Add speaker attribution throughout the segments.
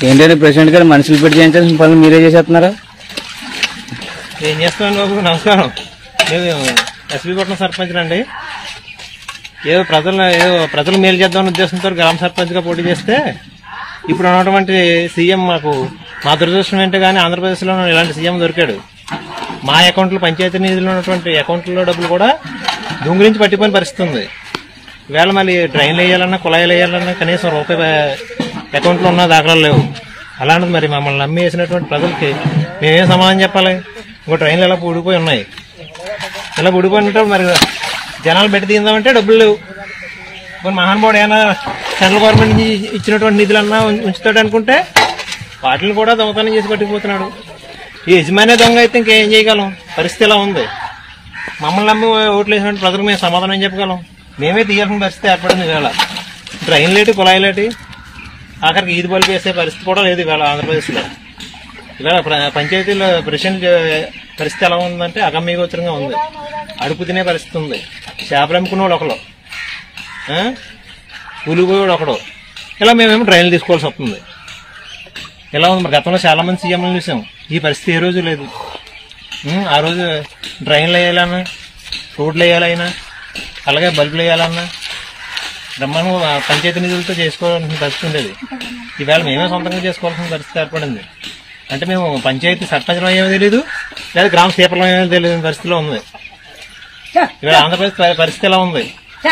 Speaker 1: ఏంటంటే ప్రెసిడెంట్ గారు మనుషులు పెట్టి చేయించాల్సిన పనులు మీరే చేసేస్తున్నారా
Speaker 2: ఏం చేస్తున్నాను బాబు నమస్కారం నేను ఎస్పీ పట్నం సర్పంచ్ అండి ఏదో ప్రజలు ఏదో ప్రజలు మేలు చేద్దామనే ఉద్దేశంతో గ్రామ సర్పంచ్గా పోటీ చేస్తే ఇప్పుడు ఉన్నటువంటి సీఎం మాకు మా దురదృష్టం ఏంటో కానీ ఆంధ్రప్రదేశ్లో ఇలాంటి సీఎం దొరికాడు మా అకౌంట్లో పంచాయతీ నిధులు ఉన్నటువంటి అకౌంట్లో డబ్బులు కూడా దొంగిలించి పట్టిపోయిన పరిస్థితి ఉంది ఈవేళ మళ్ళీ డ్రైన్లు వేయాలన్నా కుళాయిలు వేయాలన్నా కనీసం రూపాయి అకౌంట్లో ఉన్న దాఖలాలు లేవు అలాంటిది మరి మమ్మల్ని నమ్మి వేసినటువంటి ప్రజలకి మేమేం సమాధానం చెప్పాలి ఇంకో ట్రైన్లు ఇలా ఊడిపోయి ఉన్నాయి ఇలా ఊడిపోయినప్పుడు మరి జనాలు పెట్టి తీద్దామంటే డబ్బులు లేవు మరి మహానుభావుడు ఏమైనా సెంట్రల్ గవర్నమెంట్ నుంచి ఇచ్చినటువంటి నిధులన్నా ఉం- ఉంచుతాడు అనుకుంటే వాటిని కూడా దొంగతనం చేసి పట్టుకుపోతున్నాడు ఈ యజమానే దొంగ అయితే ఇంకేం చేయగలం పరిస్థితి ఇలా ఉంది మమ్మల్ని నమ్మి ఓట్లు వేసిన ప్రజలకు మేము సమాధానం ఏం చెప్పగలం మేమే తీయాల్సిన పరిస్థితి ఏర్పడింది ఇవాళ ట్రైన్ లేటి కుళాయి లేటి ఆఖరికి ఈది బల్బు వేసే పరిస్థితి కూడా లేదు ఇవాళ ఆంధ్రప్రదేశ్లో ఇవాళ ప్ర- పంచాయతీలో ప్రెసిడెంట్ పరిస్థితి ఎలా ఉందంటే అగమ్యగోచరంగా ఉంది అడుపు తినే పరిస్థితి ఉంది చేపలు అమ్ముకునేవాడు ఒకడు ఆ? కూలిపోయాడు ఒకడు ఇలా మేమేమో ట్రైన్లు తీసుకోవాల్సి వస్తుంది ఇలా ఉంది మరి గతంలో చాలా మంది సీఎంలు చూసాం ఈ పరిస్థితి ఏ రోజు లేదు ఉం, ఆ రోజు డ్రైన్లు వేయాలన్నా రోడ్లు వేయాలైనా అలాగే బల్బులు వేయాలన్నా బ్రహ్మాండం పంచాయతీ నిధులతో చేసుకోవాల్సిన పరిస్థితి ఉండేది ఈవేళ మేమే సొంతంగా చేసుకోవాల్సిన పరిస్థితి ఏర్పడింది అంటే మేము పంచాయతీ సర్పంచం అయ్యేమో తెలియదు లేదా గ్రామ సేపలం అయ్యేమో తెలియని పరిస్థితిలో ఉంది ఇవాళ ఆంధ్రప్రదేశ్ పరి- పరిస్థితి ఎలా ఉంది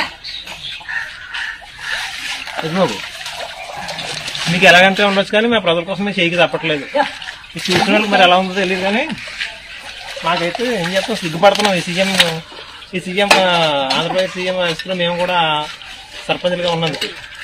Speaker 2: బాబు మీకు ఎలాగంటే ఉండొచ్చు కానీ మా ప్రజల కోసం మేము చేయకి తప్పట్లేదు ఈ చూసిన వాళ్ళకి మరి ఎలా ఉందో తెలియదు కానీ మాకైతే ఏం చేస్తాం సిగ్గుపడుతున్నాం ఈ సీఎం ఈ సీఎం ఆ, ఆంధ్రప్రదేశ్ సీఎం వయసులో మేము కూడా సర్పంచ్లుగా ఉన్నందుకు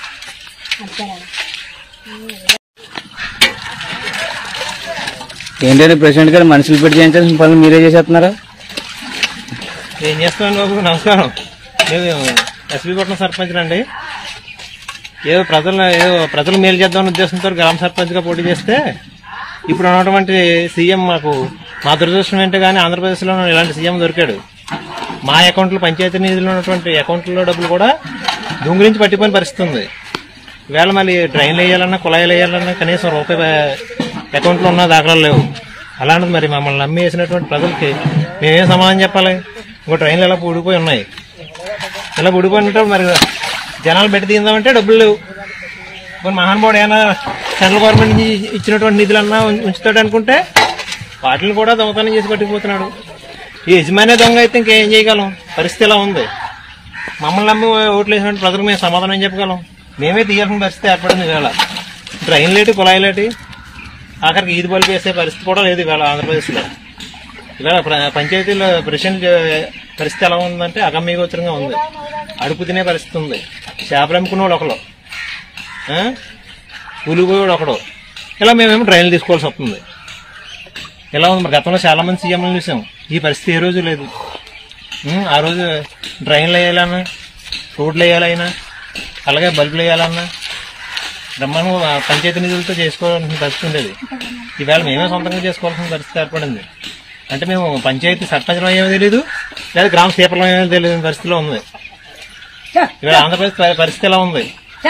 Speaker 1: ఏంటంటే ప్రెసిడెంట్ గారు మనుషులు పెట్టి చేయించాల్సిన పనులు మీరే చేసేస్తున్నారా
Speaker 2: ఏం చేస్తున్నాను బాబు నమస్కారం నేను ఎస్పీ పట్నం సర్పంచ్ అండి ఏదో ప్రజలు ఏదో ప్రజలు మేలు చేద్దామనే ఉద్దేశంతో గ్రామ సర్పంచ్గా పోటీ చేస్తే ఇప్పుడు ఉన్నటువంటి సీఎం మాకు మా దురదృష్టం ఏంటో కానీ ఆంధ్రప్రదేశ్లో ఇలాంటి సీఎం దొరికాడు మా అకౌంట్లో పంచాయతీ నిధులు ఉన్నటువంటి అకౌంట్లో డబ్బులు కూడా దొంగిలించి పట్టిపోయిన పరిస్థితి ఉంది ఈవేళ మళ్ళీ డ్రైన్లు వేయాలన్నా కుళాయిలు వేయాలన్నా కనీసం రూపాయి అకౌంట్లో ఉన్న దాఖలాలు లేవు అలాంటిది మరి మమ్మల్ని నమ్మి వేసినటువంటి ప్రజలకి మేమేం సమాధానం చెప్పాలి ఇంకో ట్రైన్లు ఇలా ఊడిపోయి ఉన్నాయి ఇలా ఊడిపోయినప్పుడు మరి జనాలు పెట్టి తీద్దామంటే డబ్బులు లేవు మరి మహానుభావుడు ఏమైనా సెంట్రల్ గవర్నమెంట్ నుంచి ఇచ్చినటువంటి నిధులన్నా ఉం- ఉంచుతాడు అనుకుంటే వాటిని కూడా దొంగతనం చేసి పట్టుకుపోతున్నాడు ఈ యజమానే దొంగ అయితే ఇంకేం చేయగలం పరిస్థితి ఇలా ఉంది మమ్మల్ని నమ్మి ఓట్లు వేసినటువంటి ప్రజలకు మేము సమాధానం ఏం చెప్పగలం మేమే తీయాల్సిన పరిస్థితి ఏర్పడింది ఇవాళ ట్రైన్ లేటి కుళాయి లేటి ఆఖరికి ఈది బల్బు వేసే పరిస్థితి కూడా లేదు ఇవాళ ఆంధ్రప్రదేశ్లో ఇవాళ ప్ర- పంచాయతీలో ప్రెసిడెంట్ పరిస్థితి ఎలా ఉందంటే అగమ్యగోచరంగా ఉంది అడుపు తినే పరిస్థితి ఉంది చేపలు అమ్ముకునేవాడు ఒకడు ఆ? కూలిపోయాడు ఒకడు ఇలా మేమేమో ట్రైన్లు తీసుకోవాల్సి వస్తుంది ఇలా ఉంది మరి గతంలో చాలా మంది సీఎంలు చూసాం ఈ పరిస్థితి ఏ రోజు లేదు ఉం, ఆ రోజు డ్రైన్లు వేయాలన్నా రోడ్లు వేయాలైనా అలాగే బల్బులు వేయాలన్నా బ్రహ్మాండం పంచాయతీ నిధులతో చేసుకోవాల్సిన పరిస్థితి ఉండేది ఈవేళ మేమే సొంతంగా చేసుకోవాల్సిన పరిస్థితి ఏర్పడింది అంటే మేము పంచాయతీ సర్పంచం అయ్యేమో తెలియదు లేదా గ్రామ సేపలం అయ్యేమో తెలియని పరిస్థితిలో ఉంది ఇవాళ ఆంధ్రప్రదేశ్ పరి- పరిస్థితి ఎలా ఉంది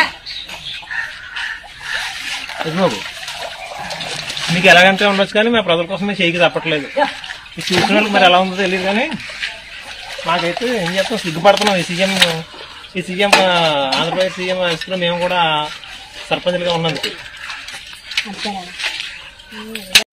Speaker 2: బాబు మీకు ఎలాగంటే ఉండొచ్చు కానీ మా ప్రజల కోసం మేము చేయకి తప్పట్లేదు ఈ చూసిన వాళ్ళకి మరి ఎలా ఉందో తెలియదు కానీ మాకైతే ఏం చేస్తాం సిగ్గుపడుతున్నాం ఈ సీఎం ఈ సీఎం ఆ, ఆంధ్రప్రదేశ్ సీఎం వయసులో మేము కూడా సర్పంచ్లుగా ఉన్నందుకు